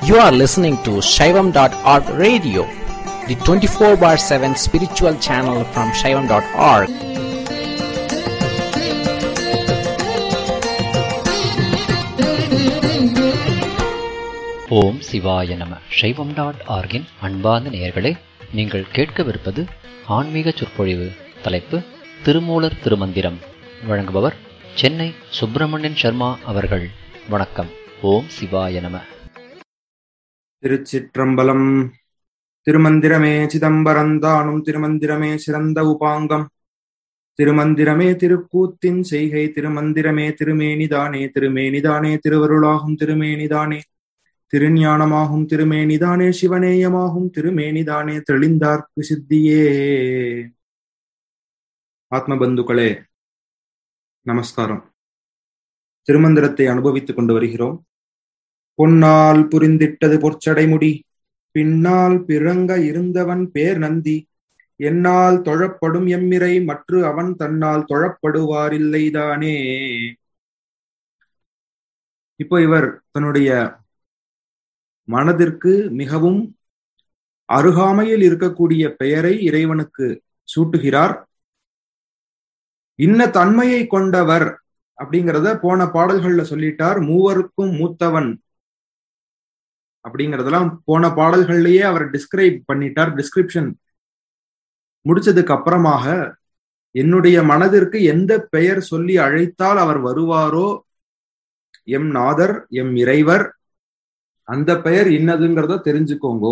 You are listening to Shaivam.org radio, the 24 bar 7 spiritual channel from Shaivam.org. ஓம் சிவாய நம சைவம் dot ஆர்கின் அன்பார்ந்த நேயர்களே நீங்கள் கேட்கவிருப்பது ஆன்மீக சொற்பொழிவு தலைப்பு திருமூலர் திருமந்திரம் வழங்குபவர் சென்னை சுப்பிரமணியன் சர்மா அவர்கள் வணக்கம் ஓம் சிவாய நம திருச்சிற்றம்பலம் திருமந்திரமே சிதம்பரந்தானும் திருமந்திரமே சிறந்த உபாங்கம் திருமந்திரமே திருக்கூத்தின் செய்கை திருமந்திரமே திருமேனிதானே திருமேனிதானே திருவருளாகும் திருமேனிதானே திருஞானமாகும் திருமேனிதானே சிவனேயமாகும் திருமேனிதானே தெளிந்தார்க்கு சித்தியே ஆத்மபந்துக்களே நமஸ்காரம் திருமந்திரத்தை அனுபவித்துக் கொண்டு வருகிறோம் பொன்னால் புரிந்திட்டது பொற்சடைமுடி பின்னால் பிறங்க இருந்தவன் பேர் நந்தி என்னால் தொழப்படும் எம்மிரை மற்று அவன் தன்னால் தொழப்படுவாரில்லைதானே இப்போ இவர் தன்னுடைய மனதிற்கு மிகவும் அருகாமையில் இருக்கக்கூடிய பெயரை இறைவனுக்கு சூட்டுகிறார் இன்ன தன்மையை கொண்டவர் அப்படிங்கிறத போன பாடல்கள்ல சொல்லிட்டார் மூவருக்கும் மூத்தவன் அப்படிங்கறதெல்லாம் போன பாடல்கள்லயே அவர் டிஸ்கிரைப் பண்ணிட்டார் டிஸ்கிரிப்ஷன் முடிச்சதுக்கு அப்புறமாக என்னுடைய மனதிற்கு எந்த பெயர் சொல்லி அழைத்தால் அவர் வருவாரோ எம் நாதர் எம் இறைவர் அந்த பெயர் இன்னதுங்கிறத தெரிஞ்சுக்கோங்க